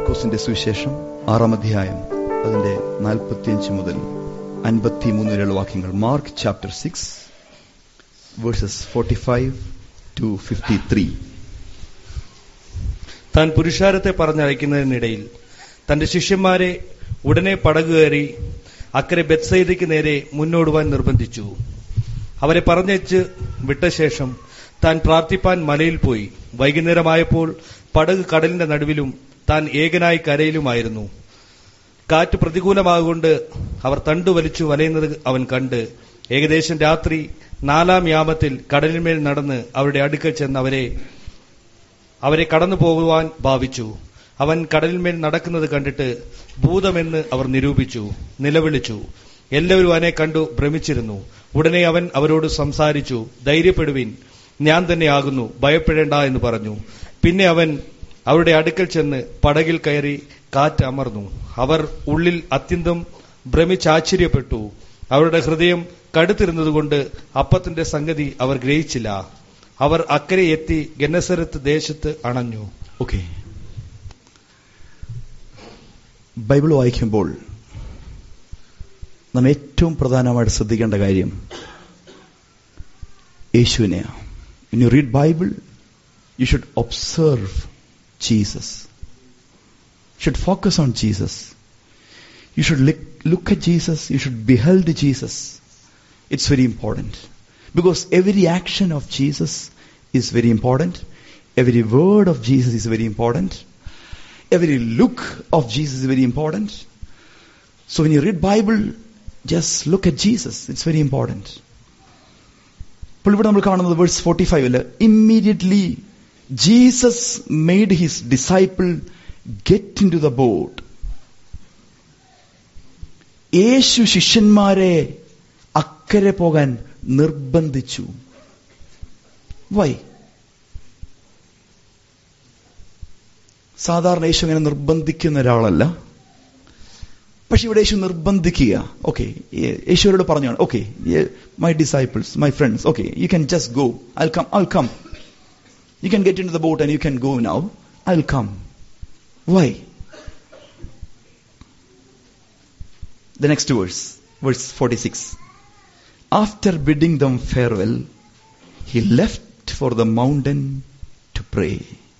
മാർക്കോസിന്റെ സുവിശേഷം ആറാം അധ്യായം അതിന്റെ നാൽപ്പത്തിയഞ്ച് മുതൽ അൻപത്തിമൂന്ന് വരെയുള്ള വാക്യങ്ങൾ Mark chapter six verses forty five to fifty three താൻ പുരുഷാരത്തെ പറഞ്ഞയക്കുന്നതിനിടയിൽ തന്റെ ശിഷ്യന്മാരെ ഉടനെ പടക് കയറി അക്കരെ ബെത്സൈദയ്ക്ക് നേരെ മുന്നോടുവാൻ നിർബന്ധിച്ചു അവരെ പറഞ്ഞയച്ച് വിട്ട ശേഷം താൻ പ്രാർത്ഥിപ്പാൻ മലയിൽ പോയി വൈകുന്നേരമായപ്പോൾ പടക് കടലിന്റെ നടുവിലും താൻ ഏകനായി കരയിലുമായിരുന്നു കാറ്റ് പ്രതികൂലമാകൊണ്ട് അവർ തണ്ടു വലിച്ചു വലയുന്നത് അവൻ കണ്ട് ഏകദേശം രാത്രി നാലാം യാമത്തിൽ കടലിന്മേൽ നടന്ന് അവരുടെ അടുക്കൽ ചെന്ന് അവരെ അവരെ കടന്നു പോകുവാൻ ഭാവിച്ചു അവൻ കടലിന്മേൽ നടക്കുന്നത് കണ്ടിട്ട് ഭൂതമെന്ന് അവർ നിരൂപിച്ചു നിലവിളിച്ചു എല്ലാവരും അവനെ കണ്ടു ഭ്രമിച്ചിരുന്നു ഉടനെ അവൻ അവരോട് സംസാരിച്ചു ധൈര്യപ്പെടുവിൻ ഞാൻ തന്നെയാകുന്നു ഭയപ്പെടേണ്ട എന്ന് പറഞ്ഞു പിന്നെ അവൻ അവരുടെ അടുക്കൽ ചെന്ന് പടകിൽ കയറി കാറ്റ് അമർന്നു അവർ ഉള്ളിൽ അത്യന്തം ഭ്രമിച്ചാശ്ചര്യപ്പെട്ടു അവരുടെ ഹൃദയം കടുത്തിരുന്നതുകൊണ്ട് അപ്പത്തിന്റെ സംഗതി അവർ ഗ്രഹിച്ചില്ല അവർ അക്കരെ എത്തി ഗന്നസരത്ത് ദേശത്ത് അണഞ്ഞു ഓക്കെ ബൈബിൾ വായിക്കുമ്പോൾ നാം ഏറ്റവും പ്രധാനമായിട്ട് ശ്രദ്ധിക്കേണ്ട കാര്യം യേശുവിനെയാണ് in you read Bible you should observe Jesus should focus on Jesus you should look at Jesus you should behold Jesus it's very important because every action of Jesus is very important. Every word of Jesus is very important. Every look of Jesus is very important. So when you read Bible, just look at Jesus. It's very important. ഇപ്പോൾ ഇവിടെ നമ്മൾ കാണുന്നത് verse forty ഫൈവില് immediately Jesus made his disciple get into the boat യേശു ശിഷ്യന്മാരെ അക്കരെ പോകാൻ നിർബന്ധിച്ചു വൈ സാധാരണ യേശു അങ്ങനെ നിർബന്ധിക്കുന്ന ഒരാളല്ല പക്ഷെ ഇവിടെ യേശു നിർബന്ധിക്കുക ഓക്കെ യേശുവരോട് പറഞ്ഞാണ് okay my disciples my friends okay you can just go I come I come you can get into the boat and you can go now I will come why the next verse verse forty six After bidding them farewell, he left for the mountain to pray.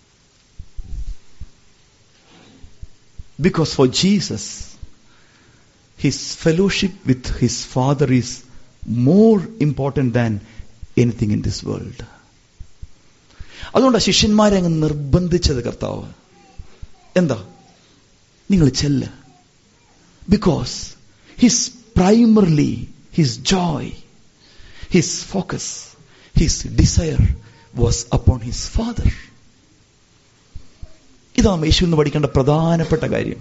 Because for Jesus, his fellowship with his Father is more important than anything in this world. അതുകൊണ്ട് ശിഷ്യന്മാരെ അങ്ങ് നിർബന്ധിച്ചത് കർത്താവ് എന്താ നിങ്ങൾ ചെല്ല് because his primarily his joy, his focus, his desire was upon his father. ഇതാണ് യേശു എന്ന് പഠിക്കേണ്ട പ്രധാനപ്പെട്ട കാര്യം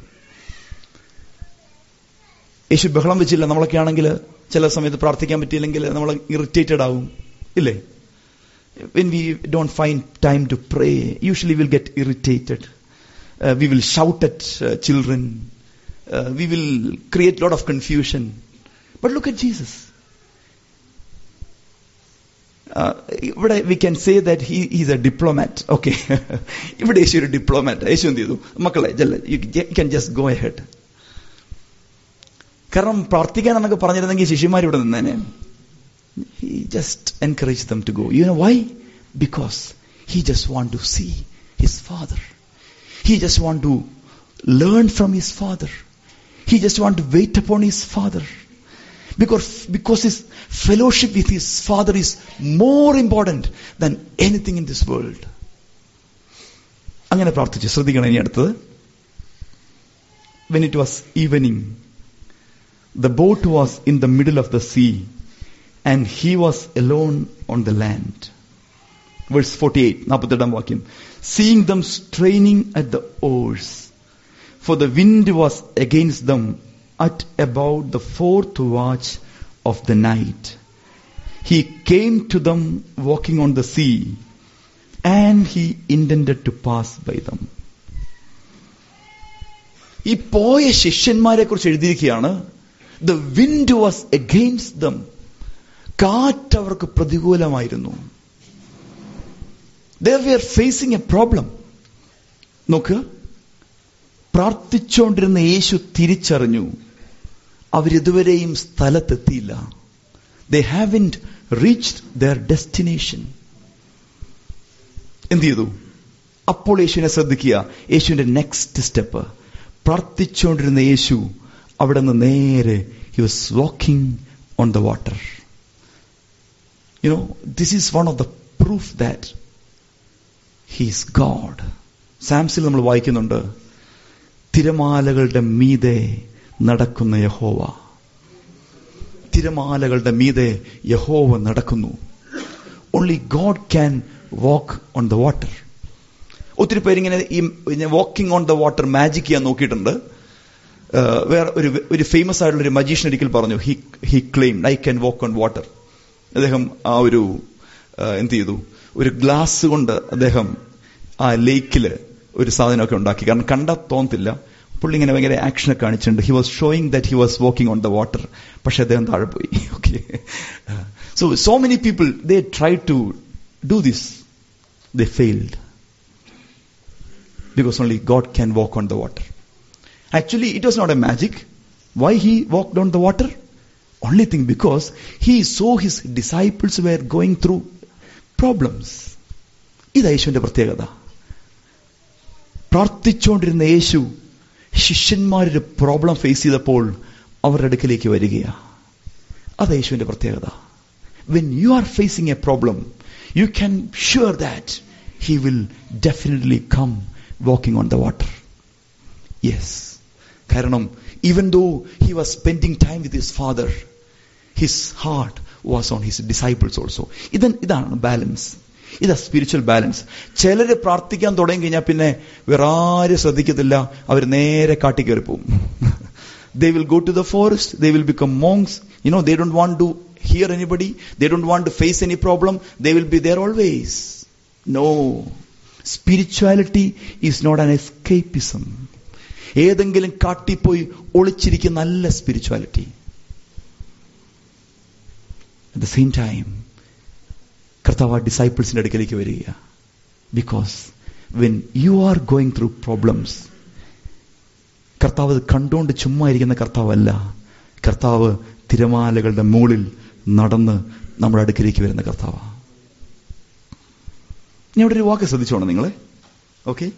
യേശു ബഹളം വെച്ചില്ല നമ്മളൊക്കെ ആണെങ്കിൽ ചില സമയത്ത് പ്രാർത്ഥിക്കാൻ പറ്റിയില്ലെങ്കിൽ നമ്മൾ ഇറിറ്റേറ്റഡ് ആവും ഇല്ലേ when we don't find time to pray usually will get irritated we will shout at children we will create lot of confusion But look at Jesus. Uh, ഇവിടെ we can say that he is a diplomat okay ഇവിടെ യേശു ഒരു diplomat യേശു എന്ത് ചെയ്തു മക്കളെ ജല്ല you can just go head കാരണം പ്രാർത്ഥിക്കാനെന്നൊക്കെ പറഞ്ഞിരുന്നെങ്കിൽ ശിഷ്യന്മാർ ഇവിടെ നിന്നേനെ he just encourage them to go you know why because he just want to see his father he just want to learn from his father he just want to wait upon his father because, because his fellowship with his father is more important than anything in this world. അങ്ങനെ പ്രാർത്ഥിച്ചു ശ്രദ്ധിക്കണം ഇനി അടുത്തത് when it was evening the boat was in the middle of the sea and he was alone on the land verse forty eight നാൽപ്പത്തെട്ടാം വാക്യം seeing them straining at the oars for the wind was against them at about the fourth watch of the night. He came to them walking on the sea, and he intended to pass by them. ഈ പോയ ശിഷ്യന്മാരെ കുറിച്ച് എഴുതിയിരിക്കുകയാണ് the wind was against them കാറ്റ് അവർക്ക് പ്രതികൂലമായിരുന്നു they were facing a problem നോക്കുക പ്രാർത്ഥിച്ചുകൊണ്ടിരുന്ന യേശു തിരിച്ചറിഞ്ഞു അവരിതുവരെയും സ്ഥലത്തെത്തിയില്ല they haven't reached their destination എന്ത് ചെയ്തു അപ്പോൾ യേശുവിനെ ശ്രദ്ധിക്കുക യേശുവിന്റെ നെക്സ്റ്റ് സ്റ്റെപ്പ് പ്രാർത്ഥിച്ചുകൊണ്ടിരുന്ന യേശു അവിടെ നിന്ന് നേരെ he was walking on the water you know this is one of the proof that he's God സാംസിൽ നമ്മൾ വായിക്കുന്നുണ്ട് തിരമാലകളുടെ മീതെ നടക്കുന്ന യഹോവ തിരമാലകളുടെ മീതെ യഹോവ നടക്കുന്നു only God can walk on the water ഒത്തിരി പേരിങ്ങനെ ഈ walking on the water magic ചെയ്യാൻ നോക്കിയിട്ടുണ്ട് ഏഹ് വേറെ ഒരു ഒരു ഫേമസ് ആയിട്ടുള്ള ഒരു മജീഷ്യൻ ഒരിക്കൽ പറഞ്ഞു he he claim I can walk on water അദ്ദേഹം ആ ഒരു ഏഹ് എന്ത് ചെയ്തു ഒരു ഗ്ലാസ് കൊണ്ട് അദ്ദേഹം ആ ലേക്കില് ഒരു സാധനമൊക്കെ ഉണ്ടാക്കി കാരണം കണ്ടാൽ തോന്നത്തില്ല പുള്ളി ഇങ്ങനെ ഭയങ്കര ആക്ഷനൊക്കെ കാണിച്ചിട്ടുണ്ട് he was showing that he was walking on the water പക്ഷെ അദ്ദേഹം താഴെ പോയി okay so so many people they try to do this they failed because only God can walk on the water. Actually, it was not a magic. Why he walked on the water? Only thing because he saw his disciples were going through problems. ഇത് യേശുവിന്റെ പ്രത്യേകത പ്രാർത്ഥിച്ചുകൊണ്ടിരുന്ന യേശു ശിഷ്യന്മാരൊരു problem face ചെയ്തപ്പോൾ അവരുടെ അടുക്കിലേക്ക് വരികയാ അത് യേശുവിന്റെ പ്രത്യേകത when you are facing a problem you can sure that he will definitely come walking on the water yes കാരണം even though he was spending time with his father his heart was on his disciples also ഇതൻ ഇതാണ് balance ഇതാ spiritual balance ചിലര് പ്രാർത്ഥിക്കാൻ തുടങ്ങി കഴിഞ്ഞാൽ പിന്നെ വേറെ ആരും ശ്രദ്ധിക്കത്തില്ല അവർ നേരെ കാട്ടി കയറി പോകും they will go to the forest they will become monks you know they don't want to hear anybody they don't want to face any problem they will be there always no spirituality is not an escapism ഏതെങ്കിലും കാട്ടിപ്പോയി ഒളിച്ചിരിക്കുന്ന നല്ല spirituality at the same time കർത്താവ് ഡിസൈപ്പിൾസിന്റെ അടുക്കലേക്ക് വരിക because when you are going through problems കർത്താവ് അത് കണ്ടുകൊണ്ട് ചുമ്മാ ഇരിക്കുന്ന കർത്താവല്ല കർത്താവ് തിരമാലകളുടെ മുകളിൽ നടന്ന് നമ്മുടെ അടുക്കിലേക്ക് വരുന്ന കർത്താവ് ഞാൻ ഇവിടെ ഒരു വാക്ക് ശ്രദ്ധിച്ചോണം നിങ്ങളെ ഓക്കെ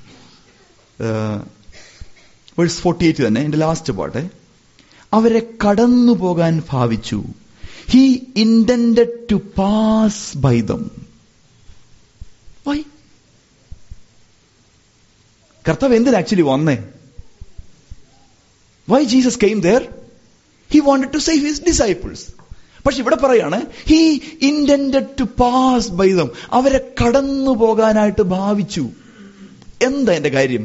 വേഴ്സ് ഫോർട്ടി എയ്റ്റ് തന്നെ എന്റെ ലാസ്റ്റ് പാട്ടെ അവരെ കടന്നു പോകാൻ ഭാവിച്ചു he intended to pass by them why കർത്താവ് എന്തിനാ ആക്ച്വലി വന്നേ why Jesus came there he wanted to save his disciples പക്ഷെ ഇവിടെ പറയാണ് he intended to pass by them അവരെ കടന്നു പോകാനായിട്ട് ഭാവിച്ചു എന്താ എന്റെ കാര്യം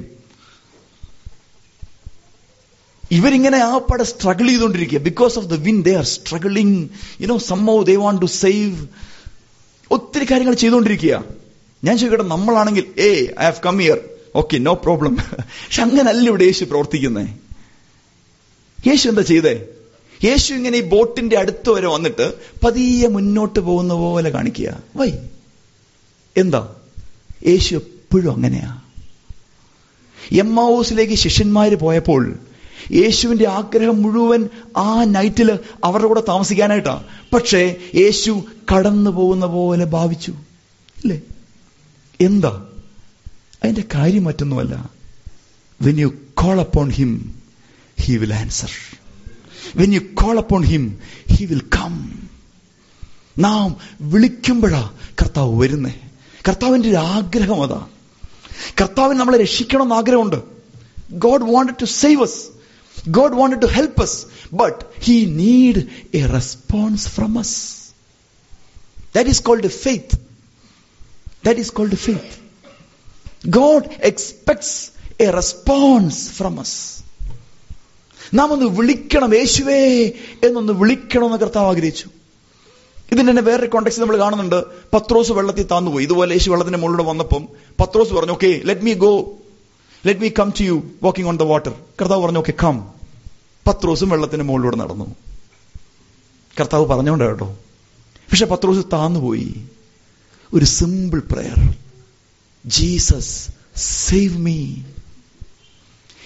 ഇവരിങ്ങനെ ആ പട സ്ട്രഗിൾ ചെയ്തുകൊണ്ടിരിക്കുക because of the wind they are struggling you know സംഭവ ദേ വാണ്ട് ടു സേവ് ഒത്തിരി കാര്യങ്ങൾ ചെയ്തുകൊണ്ടിരിക്കുക ഞാൻ ചോദിക്കട്ടെ നമ്മളാണെങ്കിൽ uh I have come here okay no problem പക്ഷെ അങ്ങനല്ല ഇവിടെ യേശു പ്രവർത്തിക്കുന്നേ യേശു എന്താ ചെയ്തേ യേശു ഇങ്ങനെ ഈ ബോട്ടിന്റെ അടുത്ത് വരെ വന്നിട്ട് പതിയെ മുന്നോട്ട് പോകുന്ന പോലെ കാണിക്കുക വൈ എന്താ യേശു എപ്പോഴും അങ്ങനെയാ എം ഹൗസിലേക്ക് ശിഷ്യന്മാര് പോയപ്പോൾ യേശുവിന്റെ ആഗ്രഹം മുഴുവൻ ആ നൈറ്റില് അവരുടെ കൂടെ താമസിക്കാനായിട്ടാ പക്ഷേ യേശു കടന്നു പോകുന്ന പോലെ ഭാവിച്ചു അല്ലേ എന്താ അതിന്റെ കാര്യം മറ്റൊന്നുമല്ല when you call upon him he will answer when you call upon him he will come നാം വിളിക്കുമ്പോഴാ കർത്താവ് വരുന്നേ കർത്താവിന്റെ ഒരു ആഗ്രഹം അതാ കർത്താവിന് നമ്മളെ രക്ഷിക്കണം എന്ന് ആഗ്രഹമുണ്ട് God wanted to save us God wanted to help us but he need a response from us that is called faith that is called faith God expects a response from us നാം ഒന്ന് വിളിക്കണം യേശുവേ എന്നൊന്ന് വിളിക്കണം എന്ന് കർത്താവ് ആഗ്രഹിച്ചു ഇതിന് തന്നെ വേറെ കോണ്ടെക്സ്റ്റ് നമ്മൾ കാണുന്നുണ്ട് പത്രോസ് വെള്ളത്തിൽ താന്നുപോയി ഇതുപോലെ യേശു വെള്ളത്തിന്റെ മുകളിലൂടെ വന്നപ്പം പത്രോസ് പറഞ്ഞു okay let me go let me come to you walking on the water കർത്താവ് പറഞ്ഞു ഓക്കെ കം പത്രോസും വെള്ളത്തിന്റെ മുകളിലൂടെ നടന്നു കർത്താവ് പറഞ്ഞോണ്ട് കേട്ടോ പക്ഷെ പത്രോസ് താന്നുപോയി ഒരു simple prayer Jesus save me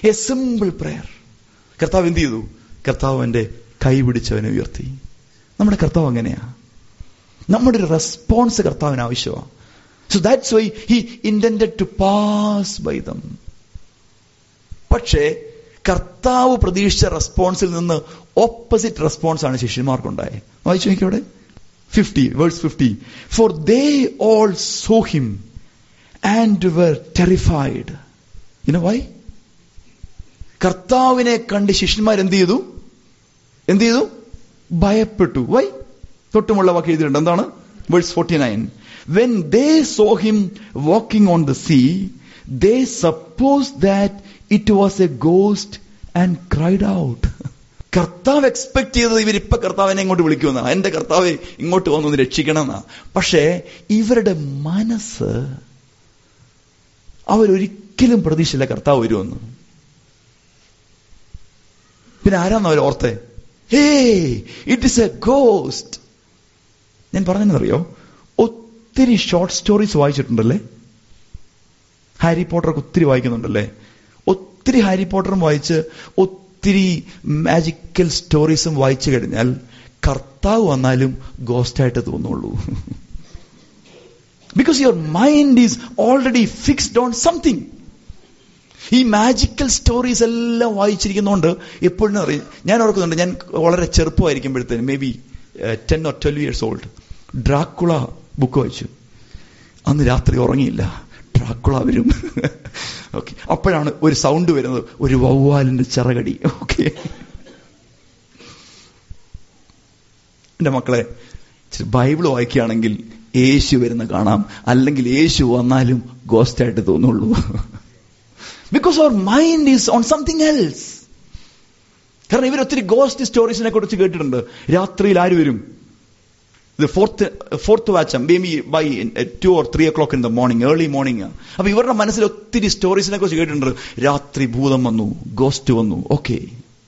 a simple prayer കർത്താവ് എന്ത് ചെയ്തു കർത്താവ് എന്റെ കൈ പിടിച്ചവനെ ഉയർത്തി നമ്മുടെ കർത്താവ് അങ്ങനെയാ നമ്മുടെ ഒരു റെസ്പോൺസ് കർത്താവിന് ആവശ്യമാണ് so that's why he intended to pass by them പക്ഷേ കർത്താവ് പ്രതീക്ഷിച്ച റെസ്പോൺസിൽ നിന്ന് ഓപ്പോസിറ്റ് റെസ്പോൺസ് ആണ് ശിഷ്യന്മാർക്കുണ്ടായത് വായിച്ചു നോക്കിയോടെ fifty verse fifty four they all saw him and were terrified ഇനോ വൈ കർത്താവിനെ കണ്ട് ശിഷ്യന്മാർ എന്ത് ചെയ്തു എന്ത് ചെയ്തു ഭയപ്പെട്ടു വൈ തൊട്ടുമുള്ള വാക്ക് എഴുതിയിട്ടുണ്ട് എന്താണ് verse forty nine when they saw him walking on the sea they suppose that it was a ghost and cried out കർത്താവ് എക്സ്പെക്ട് ചെയ്തത് ഇവരിപ്പൊ കർത്താവിനെ ഇങ്ങോട്ട് വിളിക്കുമെന്നാ എന്റെ കർത്താവെ ഇങ്ങോട്ട് വന്നൊന്ന് രക്ഷിക്കണമെന്നാ പക്ഷേ ഇവരുടെ മനസ്സ് അവരൊരിക്കലും പ്രതീക്ഷയില്ല കർത്താവ് വരുമെന്ന് പിന്നെ ആരാന്ന് അവർ ഓർത്തെ hey it is a ghost ഞാൻ പറഞ്ഞെന്നറിയോ ഒത്തിരി ഷോർട്ട് സ്റ്റോറീസ് വായിച്ചിട്ടുണ്ടല്ലേ ഹാരി പോട്ടറൊക്കെ ഒത്തിരി വായിക്കുന്നുണ്ടല്ലേ ഒത്തിരി ഹാരി പോട്ടറും വായിച്ച് ഒത്തിരി മാജിക്കൽ സ്റ്റോറീസും വായിച്ചു കഴിഞ്ഞാൽ കർത്താവ് വന്നാലും ഗോസ്റ്റായിട്ട് തോന്നുള്ളൂ because your mind is already fixed on something ഈ മാജിക്കൽ സ്റ്റോറീസ് എല്ലാം വായിച്ചിരിക്കുന്നതുകൊണ്ട് എപ്പോഴും അറിയാം ഞാൻ ഓർക്കുന്നുണ്ട് ഞാൻ വളരെ ചെറുപ്പമായിരിക്കുമ്പോഴത്തേന് maybe ten or twelve years old Dracula book വായിച്ചു അന്ന് രാത്രി ഉറങ്ങിയില്ല ഡ്രാക്കുള വരും ഓക്കെ അപ്പോഴാണ് ഒരു സൗണ്ട് വരുന്നത് ഒരു വവ്വാലിന്റെ ചിറകടി ഓക്കെ എന്റെ മക്കളെ ബൈബിൾ വായിക്കുകയാണെങ്കിൽ യേശു വരുന്ന കാണാം അല്ലെങ്കിൽ യേശു വന്നാലും ഗോസ്റ്റായിട്ട് തോന്നുള്ളൂ ബിക്കോസ് അവർ mind is on something else കാരണം ഇവർ ഒത്തിരി ഗോസ്റ്റ് സ്റ്റോറീസിനെ കുറിച്ച് കേട്ടിട്ടുണ്ട് രാത്രിയിൽ ആര് വരും ഇത് fourth fourth watch maybe by two or three o'clock in the morning early morning അപ്പൊ ഇവരുടെ മനസ്സിൽ ഒത്തിരി സ്റ്റോറീസിനെ കുറിച്ച് കേട്ടിട്ടുണ്ട് രാത്രി ഭൂതം വന്നു ഗോസ്റ്റ് വന്നു okay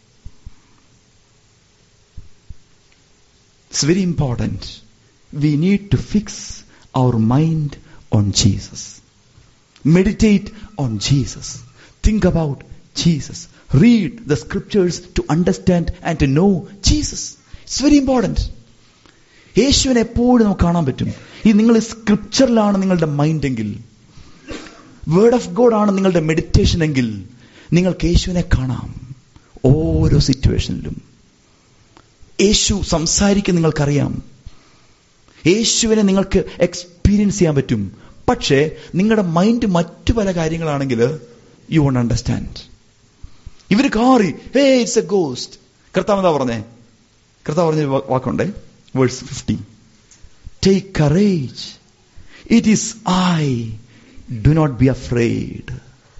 it's very important we need to fix our mind on Jesus meditate on Jesus think about Jesus read the scriptures to understand and to know Jesus it's very important യേശുവിനെ എപ്പോഴും നമുക്ക് കാണാൻ പറ്റും ഈ നിങ്ങൾ സ്ക്രിപ്ചറിലാണ് നിങ്ങളുടെ mind എങ്കിൽ word of God ആണ് നിങ്ങളുടെ മെഡിറ്റേഷൻ എങ്കിൽ നിങ്ങൾക്ക് യേശുവിനെ കാണാം ഓരോ സിറ്റുവേഷനിലും യേശു സംസാരിക്കും നിങ്ങൾക്കറിയാം യേശുവിനെ നിങ്ങൾക്ക് എക്സ്പീരിയൻസ് ചെയ്യാൻ പറ്റും പക്ഷേ നിങ്ങളുടെ മൈൻഡ് മറ്റു പല കാര്യങ്ങളാണെങ്കിൽ യു വോണ്ട് അണ്ടർസ്റ്റാൻഡ് ഇവര് കാറി ഹേ ഇറ്റ്സ് എ ഗോസ്റ്റ് കർത്താവ് എന്താ പറഞ്ഞേ കർത്താവ് പറഞ്ഞ വാക്കുണ്ടേ verse fifty take courage it is I do not be afraid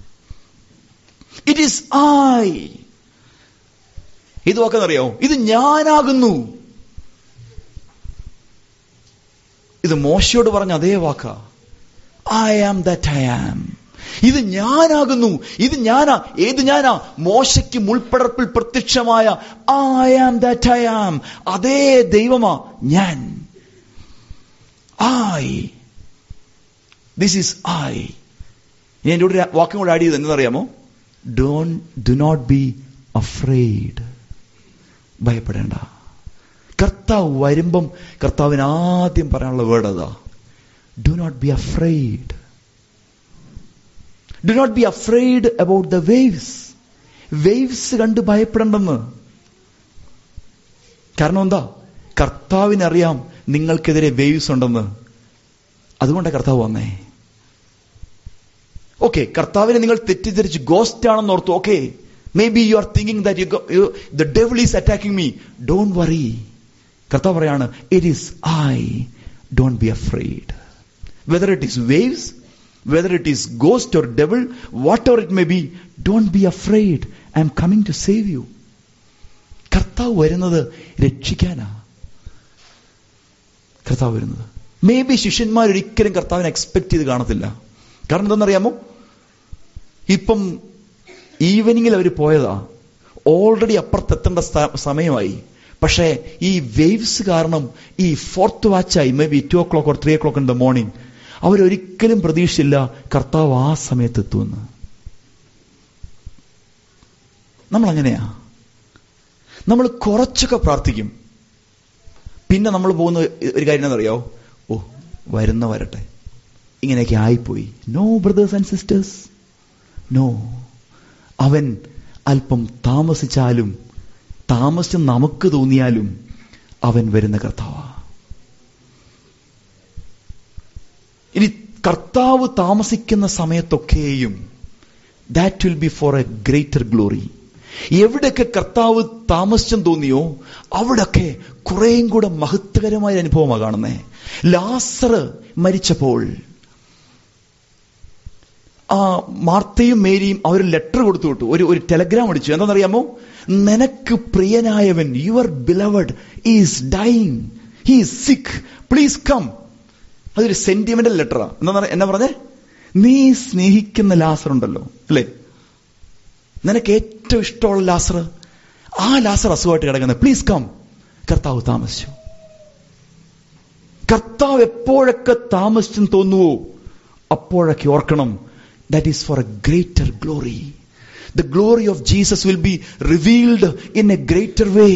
it is I ഇത് വാക്കെന്നറിയാമോ ഇത് ഞാനാകുന്നു ഇത് മോശയോട് പറഞ്ഞ അതേ വാക്ക I am that I am ഇത് ഞാനാകുന്നു ഇത് ഞാനാ ഏത് ഞാനാ മോശയ്ക്ക് മുൾപ്പടർപ്പിൽ പ്രത്യക്ഷമായ I am that I am അതേ ദൈവമാ ഞാൻ ഐ ദിസ് ഈസ് ഐ ഇനി എൻ്റെ കൂടെ വാക്കും കൂടെ ആഡ് ചെയ്ത് എന്നറിയാമോ don't do not be afraid ഭയപ്പെടേണ്ട കർത്താവ് വരുമ്പം കർത്താവിന് ആദ്യം പറയാനുള്ള വേർഡ് അതാ do not be afraid do not be afraid about the waves waves കണ്ട് ഭയപ്പെടണ്ടെന്ന് കാരണം എന്താ കർത്താവിനറിയാം നിങ്ങൾക്കെതിരെ വേവ്സ് ഉണ്ടെന്ന് അതുകൊണ്ടാണ് കർത്താവ് വന്നേ ഓക്കെ കർത്താവിനെ നിങ്ങൾ തെറ്റിദ്ധരിച്ച് ഗോസ്റ്റ് ആണെന്ന് ഓർത്തു okay maybe you are thinking that you the devil is attacking me don't worry കർത്താവ് പറയാണ് it is I don't be afraid whether it is waves whether it is ghost or devil, whatever it may be, don't be afraid. I am coming to save you. കർത്താവ് വരുന്നത് രക്ഷിക്കാനാ കർത്താവ് വരുന്നത് may be ശിഷ്യന്മാർ ഒരിക്കലും കർത്താവിനെ expect ചെയ്ത് കാണത്തില്ല കാരണം എന്തെന്നറിയാമോ ഇപ്പം ഈവനിങ്ങിൽ അവർ പോയതാ ഓൾറെഡി അപ്പുറത്തെത്തേണ്ട സമയമായി പക്ഷേ ഈ വേവ്സ് കാരണം ഈ ഫോർത്ത് വാച്ചായി maybe two o'clock or three o'clock in the morning അവരൊരിക്കലും പ്രതീക്ഷിച്ചില്ല കർത്താവ് ആ സമയത്ത് എത്തുമെന്ന് നമ്മൾ അങ്ങനെയാ നമ്മൾ കുറച്ചൊക്കെ പ്രാർത്ഥിക്കും പിന്നെ നമ്മൾ പോകുന്ന ഒരു കാര്യം എന്താണെന്നറിയോ ഓ വരുന്ന വരട്ടെ ഇങ്ങനെയൊക്കെ ആയിപ്പോയി no brothers and sisters no അവൻ അല്പം താമസിച്ചാലും താമസിച്ച് നമുക്ക് തോന്നിയാലും അവൻ വരുന്ന കർത്താവാ ഇനി കർത്താവ് താമസിക്കുന്ന സമയത്തൊക്കെയും that will be for a greater glory എവിടെയൊക്കെ കർത്താവ് താമസിച്ചെന്ന് തോന്നിയോ അവിടൊക്കെ കുറേയും കൂടെ മഹത്വകരമായ ഒരു അനുഭവമാണ് കാണുന്നേ ലാസർ മരിച്ചപ്പോൾ ആ മാർത്തയും മേരിയും അവർ ലെറ്റർ കൊടുത്തു വിട്ടു ഒരു ഒരു ടെലഗ്രാം അടിച്ചു എന്താണെന്നറിയാമോ നിനക്ക് പ്രിയനായവൻ your beloved is dying he sick please come അതൊരു സെന്റിമെന്റൽ ലെറ്ററാ എന്താ എന്നാ പറഞ്ഞേ നീ സ്നേഹിക്കുന്ന ലാസർ ഉണ്ടല്ലോ അല്ലേ നിനക്ക് ഏറ്റവും ഇഷ്ടമുള്ള ലാസർ ആ ലാസർ അസുഖമായിട്ട് കിടക്കുന്നത് പ്ലീസ് കം കർത്താവ് താമസിച്ചു കർത്താവ് എപ്പോഴൊക്കെ താമസിച്ചെന്ന് തോന്നുവോ അപ്പോഴൊക്കെ ഓർക്കണം that is for a greater glory the glory of Jesus will be revealed in a greater way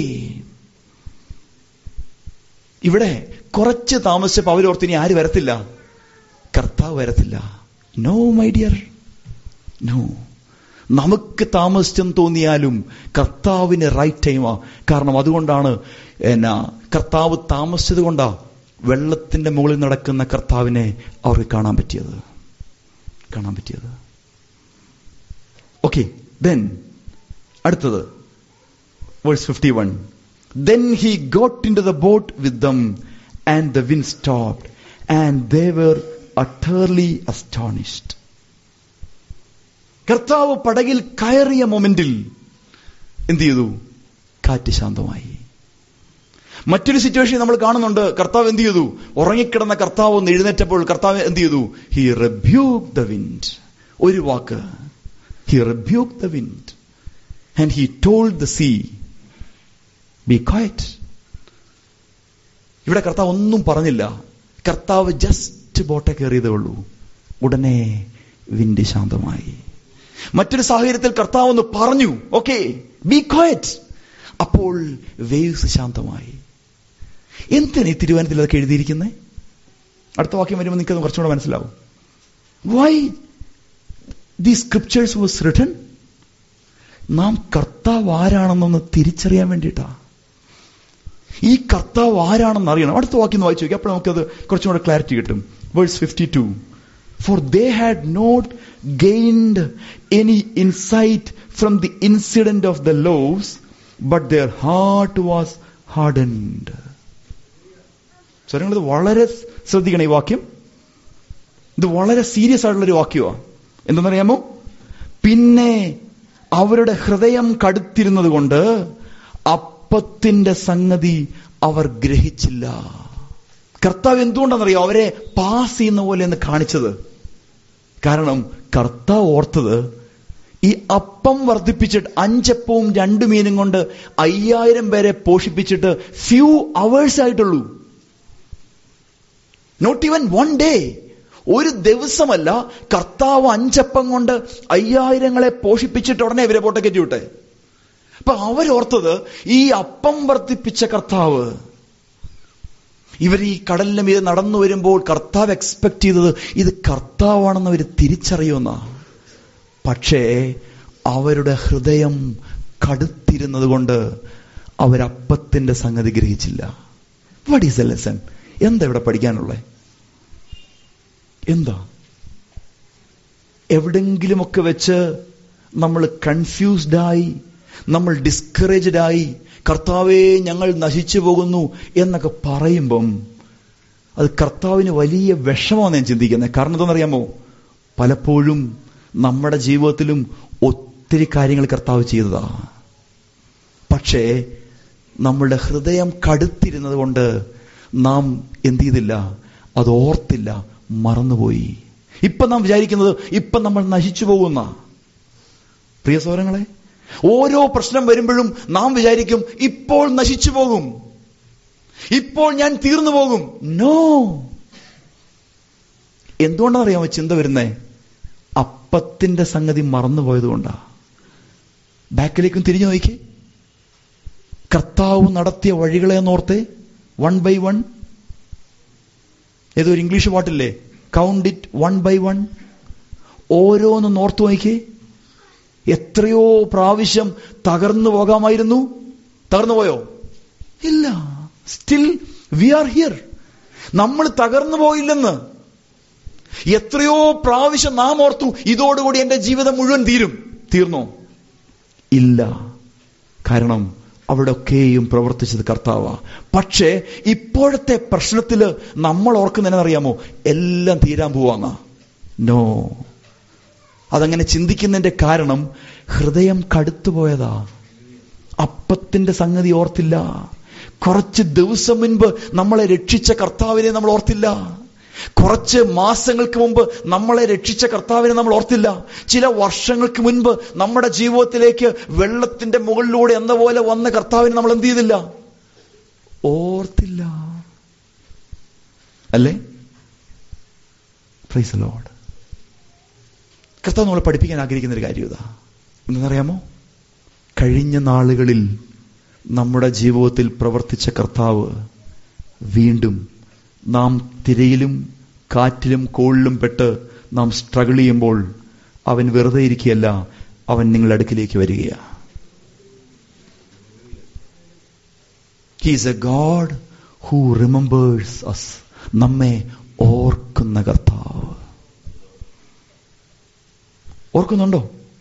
ഇവിടെ കുറച്ച് താമസിച്ചപ്പോൾ അവരോർത്ത് ഇനി ആര് വരത്തില്ല കർത്താവ് വരത്തില്ല നോ മൈ ഡിയർ നോ നമുക്ക് താമസിച്ചെന്ന് തോന്നിയാലും കർത്താവിന് റൈറ്റ് ടൈമാ കാരണം അതുകൊണ്ടാണ് എന്നാ കർത്താവ് താമസിച്ചത് കൊണ്ടാ വെള്ളത്തിന്റെ മുകളിൽ നടക്കുന്ന കർത്താവിനെ അവർക്ക് കാണാൻ പറ്റിയത് കാണാൻ പറ്റിയത് ഓക്കെ ദെൻ അടുത്തത് verse fifty one then he got into the boat with them and the wind stopped and they were utterly astonished കർത്താവ് പടകിൽ കയറിയ മൊമെന്റിൽ എന്ത് ചെയ്തു കാറ്റ് ശാന്തമായി മറ്റൊരു സിറ്റുവേഷൻ നമ്മൾ കാണുന്നുണ്ട് കർത്താവ് എന്ത് ചെയ്തു ഉറങ്ങിക്കിടന്ന കർത്താവ് ഒന്ന് എഴുന്നേറ്റപ്പോൾ കർത്താവ് എന്ത് ചെയ്തു ഹി റെബ്യൂക്ക് ദ വിൻഡ് ഒരു വാക്ക് he rebuke the wind and he told the sea be quiet ഇവിടെ കർത്താവ് ഒന്നും പറഞ്ഞില്ല കർത്താവ് ജസ്റ്റ് ബോട്ടെ കയറിയതേ ഉള്ളൂ ഉടനെ വിൻഡ് ശാന്തമായി മറ്റൊരു സാഹചര്യത്തിൽ കർത്താവ് ഒന്ന് പറഞ്ഞു ഓക്കെ ബി ക്വയറ്റ് അപ്പോൾ വേവ്സ് ശാന്തമായി എന്തിനാ ഈ തിരുവനന്തപുരത്തിൽ അതൊക്കെ എഴുതിയിരിക്കുന്നത് അടുത്ത വാക്യം വരുമ്പോൾ നിങ്ങൾക്ക് കുറച്ചുകൂടെ മനസ്സിലാവും why the scriptures was written നാം കർത്താവ് ആരാണെന്നൊന്ന് തിരിച്ചറിയാൻ വേണ്ടിയിട്ടാ ഈ കർത്താവ് ആരാണെന്ന് അറിയണം അടുത്ത വാക്യം ഒന്ന് വായിച്ചു നോക്കി അപ്പോൾ നമുക്കത് കുറച്ചും കൂടെ ക്ലാരിറ്റി കിട്ടും verse fifty two for they had not gained any insight from the incident of the loaves but their heart was hardened സ്വരങ്ങൾ ഇത് വളരെ ശ്രദ്ധിക്കണം ഈ വാക്യം ഇത് വളരെ സീരിയസ് ആയിട്ടുള്ള ഒരു വാക്യമാണ് എന്തെന്നറിയാമോ പിന്നെ അവരുടെ ഹൃദയം കടുത്തിരുന്നത് കൊണ്ട് അപ്പത്തിന്റെ സംഗതി അവർ ഗ്രഹിച്ചില്ല കർത്താവ് എന്തുകൊണ്ടാണെന്നറിയോ അവരെ പാസ് ചെയ്യുന്ന പോലെ എന്ന് കാണിച്ചത് കാരണം കർത്താവ് ഓർത്തത് ഈ അപ്പം വർദ്ധിപ്പിച്ചിട്ട് അഞ്ചപ്പവും രണ്ടു മീനും കൊണ്ട് അയ്യായിരം പേരെ പോഷിപ്പിച്ചിട്ട് ഫ്യൂ അവേഴ്സ് ആയിട്ടുള്ളൂ നോട്ട് ഈവൻ വൺ ഡേ ഒരു ദിവസമല്ല കർത്താവ് അഞ്ചപ്പം കൊണ്ട് അയ്യായിരങ്ങളെ പോഷിപ്പിച്ചിട്ട് ഉടനെ ഇവരെ പോട്ടെ കയറ്റി വിട്ടെ അപ്പൊ അവരോർത്തത് ഈ അപ്പം വർദ്ധിപ്പിച്ച കർത്താവ് ഇവർ ഈ കടലിന്റെ മീതെ നടന്നു വരുമ്പോൾ കർത്താവ് എക്സ്പെക്ട് ചെയ്തത് ഇത് കർത്താവാണെന്ന് അവർ തിരിച്ചറിയുന്ന പക്ഷേ അവരുടെ ഹൃദയം കടുത്തിരുന്നത് കൊണ്ട് അവരപ്പത്തിന്റെ സംഗതി ഗ്രഹിച്ചില്ല വാട്ട് ഈസ് എ ലെസൺ എന്താ ഇവിടെ പഠിക്കാനുള്ളത് എന്താ എവിടെങ്കിലുമൊക്കെ വെച്ച് നമ്മൾ കൺഫ്യൂസ്ഡായി നമ്മൾ ഡിസ്കറേജ്ഡ് ആയി കർത്താവെ ഞങ്ങൾ നശിച്ചു പോകുന്നു എന്നൊക്കെ പറയുമ്പം അത് കർത്താവിന് വലിയ വിഷമമാണ് ഞാൻ ചിന്തിക്കുന്നത് കാരണം എന്താണെന്നറിയാമോ പലപ്പോഴും നമ്മുടെ ജീവിതത്തിലും ഒത്തിരി കാര്യങ്ങൾ കർത്താവ് ചെയ്തതാ പക്ഷേ നമ്മളുടെ ഹൃദയം കടുത്തിരുന്നത് കൊണ്ട് നാം എന്ത് ചെയ്തില്ല അത് ഓർത്തില്ല മറന്നുപോയി ഇപ്പൊ നാം വിചാരിക്കുന്നത് ഇപ്പൊ നമ്മൾ നശിച്ചു പോകുന്ന പ്രിയ സൗരങ്ങളെ ഓരോ പ്രശ്നം വരുമ്പോഴും നാം വിചാരിക്കും ഇപ്പോൾ നശിച്ചു പോകും ഇപ്പോൾ ഞാൻ തീർന്നു പോകും നോ എന്തുകൊണ്ടാണെന്നറിയാമോ ചിന്ത വരുന്നേ അപ്പത്തിന്റെ സംഗതി മറന്നുപോയത് കൊണ്ടാ ബാക്കിലേക്കും തിരിഞ്ഞു നോക്കി കർത്താവ് നടത്തിയ വഴികളെ നോർത്തെ വൺ ബൈ വൺ ഏതൊരു ഇംഗ്ലീഷ് പാട്ടില്ലേ count it one by one ഓരോന്നും ഓർത്തു നോക്കി എത്രയോ പ്രാവശ്യം തകർന്നു പോകാമായിരുന്നു തകർന്നു പോയോ ഇല്ല സ്റ്റിൽ വി ആർ ഹിയർ നമ്മൾ തകർന്നു പോയില്ലെന്ന് എത്രയോ പ്രാവശ്യം നാം ഓർത്തു ഇതോടുകൂടി എന്റെ ജീവിതം മുഴുവൻ തീരും തീർന്നോ ഇല്ല കാരണം അവിടെയൊക്കെയും പ്രവർത്തിച്ചത് കർത്താവ പക്ഷേ ഇപ്പോഴത്തെ പ്രശ്നത്തില് നമ്മൾ ഓർക്കുന്നതിനറിയാമോ എല്ലാം തീരാൻ പോവാന്ന നോ അതങ്ങനെ ചിന്തിക്കുന്നതിന്റെ കാരണം ഹൃദയം കടുത്തുപോയതാ അപ്പത്തിന്റെ സംഗതി ഓർത്തില്ല കുറച്ച് ദിവസം മുൻപ് നമ്മളെ രക്ഷിച്ച കർത്താവിനെ നമ്മൾ ഓർത്തില്ല കുറച്ച് മാസങ്ങൾക്ക് മുമ്പ് നമ്മളെ രക്ഷിച്ച കർത്താവിനെ നമ്മൾ ഓർത്തില്ല ചില വർഷങ്ങൾക്ക് മുൻപ് നമ്മുടെ ജീവിതത്തിലേക്ക് വെള്ളത്തിന്റെ മുകളിലൂടെ എന്ന പോലെ വന്ന കർത്താവിനെ നമ്മൾ എന്ത് ചെയ്തില്ല ഓർത്തില്ല അല്ലേ പ്രൈസ് ലോഡ് കർത്താവ് നമ്മളെ പഠിപ്പിക്കാൻ ആഗ്രഹിക്കുന്ന ഒരു കാര്യം ഇതാ എന്തെന്നറിയാമോ കഴിഞ്ഞ നാളുകളിൽ നമ്മുടെ ജീവിതത്തിൽ പ്രവർത്തിച്ച കർത്താവ് വീണ്ടും നാം തിരയിലും കാറ്റിലും കോളിലും പെട്ട് നാം സ്ട്രഗിൾ ചെയ്യുമ്പോൾ അവൻ വെറുതെ ഇരിക്കുകയല്ല അവൻ നിങ്ങളുടെ അടുക്കിലേക്ക് വരികയാണ് he's a God who remembers us നമ്മെ ഓർക്കുന്ന കർത്താവ് ഓർക്കുന്നുണ്ടോ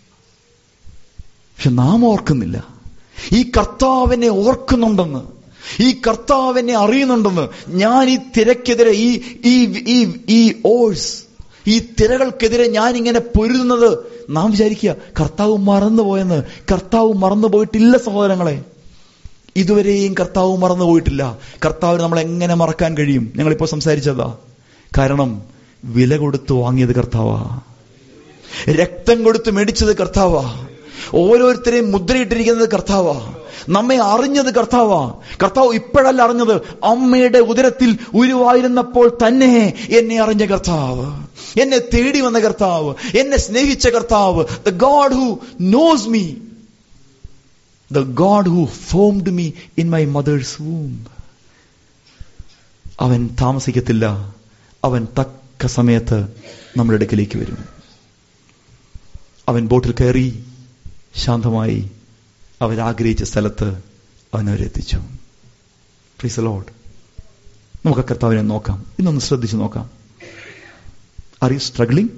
പക്ഷെ നാം ഓർക്കുന്നില്ല ഈ കർത്താവിനെ ഓർക്കുന്നുണ്ടെന്ന് ഈ കർത്താവിനെ അറിയുന്നുണ്ടെന്ന് ഞാൻ ഈ തിരക്കെതിരെ ഈ ഈ ഈ ഈ ഓഴ്സ് ഈ തിരകൾക്കെതിരെ ഞാൻ ഇങ്ങനെ പൊരുതുന്നത് നാം വിചാരിക്കുക കർത്താവ് മറന്നുപോയെന്ന് കർത്താവ് മറന്നുപോയിട്ടില്ല സഹോദരങ്ങളെ ഇതുവരെയും കർത്താവ് മറന്നുപോയിട്ടില്ല കർത്താവിന് നമ്മൾ എങ്ങനെ മറക്കാൻ കഴിയും ഞങ്ങളിപ്പോ സംസാരിച്ചതാ കാരണം വില കൊടുത്ത് വാങ്ങിയത് കർത്താവാ രക്തം കൊടുത്ത് മേടിച്ചത് കർത്താവാ ഓരോരുത്തരെയും മുദ്രയിട്ടിരിക്കുന്നത് കർത്താവാ നമ്മെ അറിഞ്ഞത് കർത്താവാ കർത്താവ് ഇപ്പോഴല്ല അറിഞ്ഞത് അമ്മയുടെ ഉദരത്തിൽ ഉരുവായിരുന്നപ്പോൾ തന്നെ എന്നെ അറിഞ്ഞ കർത്താവ് എന്നെ തേടി വന്ന കർത്താവ് എന്നെ സ്നേഹിച്ച കർത്താവ് the God who knows me the God who formed me in my mother's womb അവൻ താമസിക്കത്തില്ല അവൻ തക്ക സമയത്ത് നമ്മുടെ അടുക്കലേക്ക് വരും അവൻ ബോട്ടിൽ കയറി ശാന്തമായി അവർ ആഗ്രഹിച്ച സ്ഥലത്ത് അവൻ അവരെത്തിച്ചു പ്രീസ് ലോഡ് നമുക്ക് കർത്താവിനെ നോക്കാം ഇന്നൊന്ന് ശ്രദ്ധിച്ചു നോക്കാം are you struggling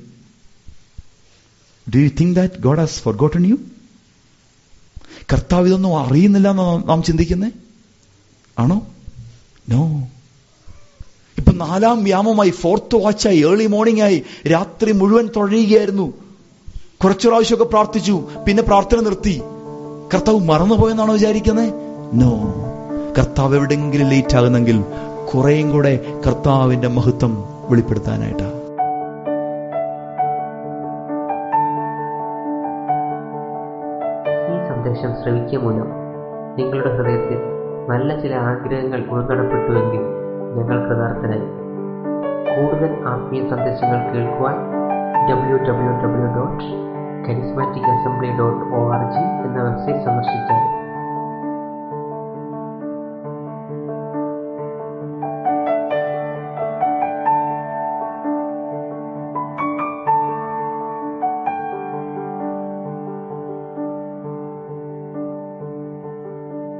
do you think that God has forgotten you കർത്താവ് ഇതൊന്നും അറിയുന്നില്ല എന്ന് നാം ചിന്തിക്കുന്നേ ആണോ നോ ഇപ്പൊ നാലാം വ്യാമമായി ഫോർത്ത് വാച്ചായി ഏർലി മോർണിംഗ് ആയി രാത്രി മുഴുവൻ തുഴയുകയായിരുന്നു കുറച്ചു പ്രാവശ്യമൊക്കെ പ്രാർത്ഥിച്ചു പിന്നെ പ്രാർത്ഥന നിർത്തി കർത്താവ് മറന്നുപോയെന്നാണോ വിചാരിക്കുന്നത് നോ കർത്താവ് എവിടെയെങ്കിലും ലേറ്റ് ആകുന്നെങ്കിൽ കുറേയും കൂടെ കർത്താവിന്റെ മഹത്വം വെളിപ്പെടുത്താനായിട്ടാ ഈ സന്ദേശം ശ്രവിക്കുക മൂലം നിങ്ങളുടെ ഹൃദയത്തിൽ നല്ല ചില ആഗ്രഹങ്ങൾ ഉൾനടപ്പെട്ടുവെങ്കിൽ ഞങ്ങൾ കൃതാർത്ഥനായി കൂടുതൽ ആത്മീയ സന്ദേശങ്ങൾ കേൾക്കുവാൻ W W W dot charismatic assembly dot O R G എന്ന വെബ്സൈറ്റ് സന്ദർശിച്ചാൽ